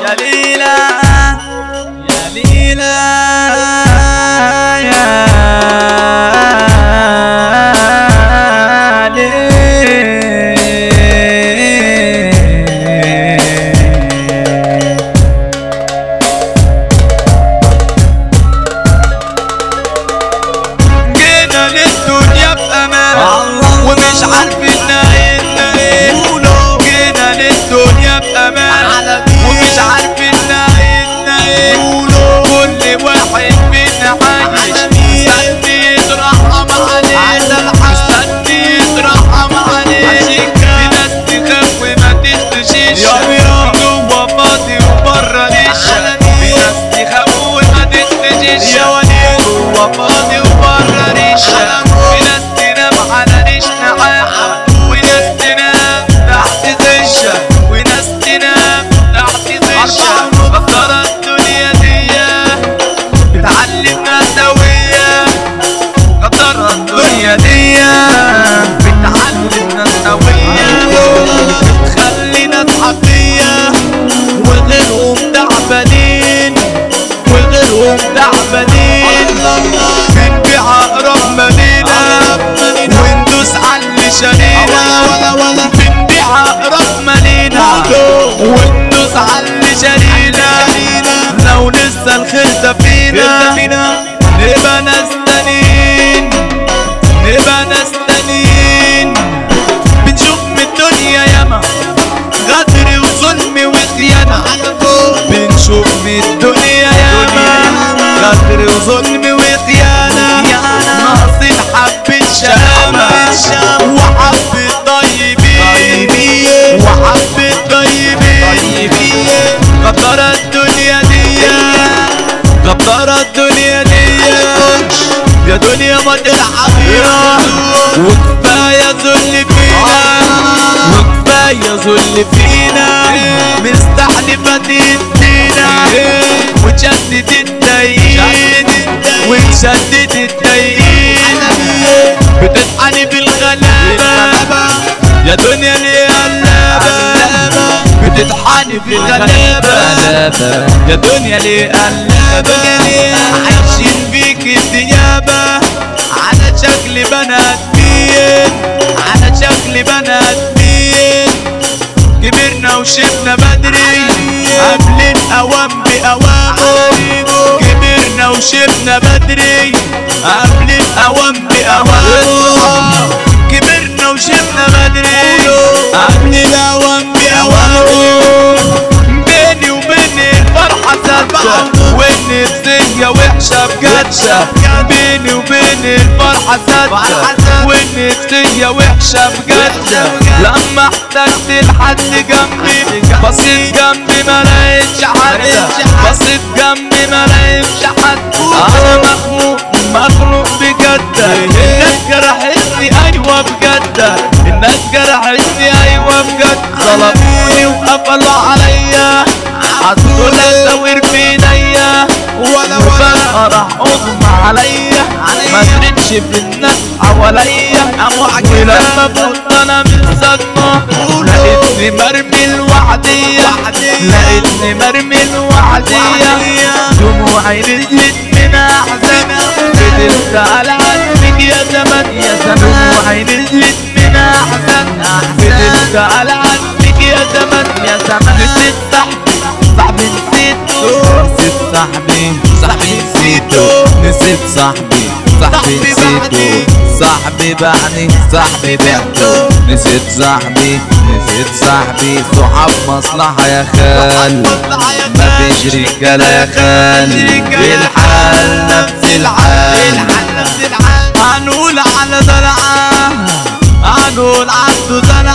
يا ليلى يا ليلى يا ليل جينا للدنيا بأمان الله. ومش عارفين نهايتنا ايه جينا للدنيا بأمان على مين؟ ومش عارفين نهايتنا ايه كل واحد فينا عايش على مين؟ مستني يترحم عليه على الحق. مستني يترحم عليه عشان في ناس تخاف وما تستشيش يا يا. جوا فاضي وبره ليش على في مين؟ ناس تخاف وما تستشيش يا وليد. جوا فاضي وبره ليش على في ناس تنام على ريش نعام وناس تنام تحت زيشة وناس تنام تحت زيشة غدارة الدنيا دي بتعلمنا سوية غدارة الدنيا دي بتعلمنا سوية بتخلينا صحفية وغيرهم تعبانين وغيرهم تعبانين بنبيع أقرب مالينا وندوس على اللي شارينا بنبيع أقرب مالينا وندوس على اللي شارينا لو لسه الخير ده فينا نبقى ناس تانيين نبقى ناس تانيين بنشوف من الدنيا ياما غدر وظلم وخيانة بنشوف من الدنيا ياما غدر وظلم وخيانة ناقصين حبة شهامة وحبة طيبين وحبة طيبين غدارة الدنيا دي غدارة الدنيا دي يا دنيا ما تلعبينا وكفاية ذل فينا وكفاية ذل فينا مستحلفة تدينا وتشدد الدين وتشدد الدين بتطحني بالغلابة يا دنيا ليه قلابة بتطحني في الغلابة يا دنيا ليه قلابة عايشين فيك الديابة على شكل بنات مين على شكل بنات مين كبرنا وشفنا بدري قبل الأوان بأوامه كبرنا وشفنا بدري قبل الأوان بأوامه كبرنا وشفنا بدري قبل الأوان بأوامه بيني وبين الفرحة سادة والنفسية وحشة بجد بيني وبين الفرحة سادة والنفسية وحشة بجد لما احتجت لحد جنبي بصيت جنبي ما لقيتش حد بصيت جنبي ما لقيتش حد انا مخنوق مخنوق بجد الناس جرحتني ايوه بجد الناس جرحتني ايوه بجد ظلموني وقفلوا عليا حطوا الاساور في ايديا ولا وفجأة راح اغمى عليا ما درتش في الناس حواليا ولما فقت انا من صدمة لقيتني مرمي الوعدية لقيتني مرمي الوعدية دموعي نزلت من احزان فضلت على عنك يا زمان يا زمان دموعي نزلت من احزان فضلت على عنك يا زمان يا زمان نسيت صاحبي صاحبي نسيته نسيت صاحبي صاحبي نسيته نسيت صاحبي صاحبي نسيته صاحبي باعني صاحبي بعته نسيت صاحبي نسيت صاحبي صحاب مصلحة يا خال مفيش رجالة يا خال الحال نفس الحال هنقول على دلعة هنقول عبده دلعة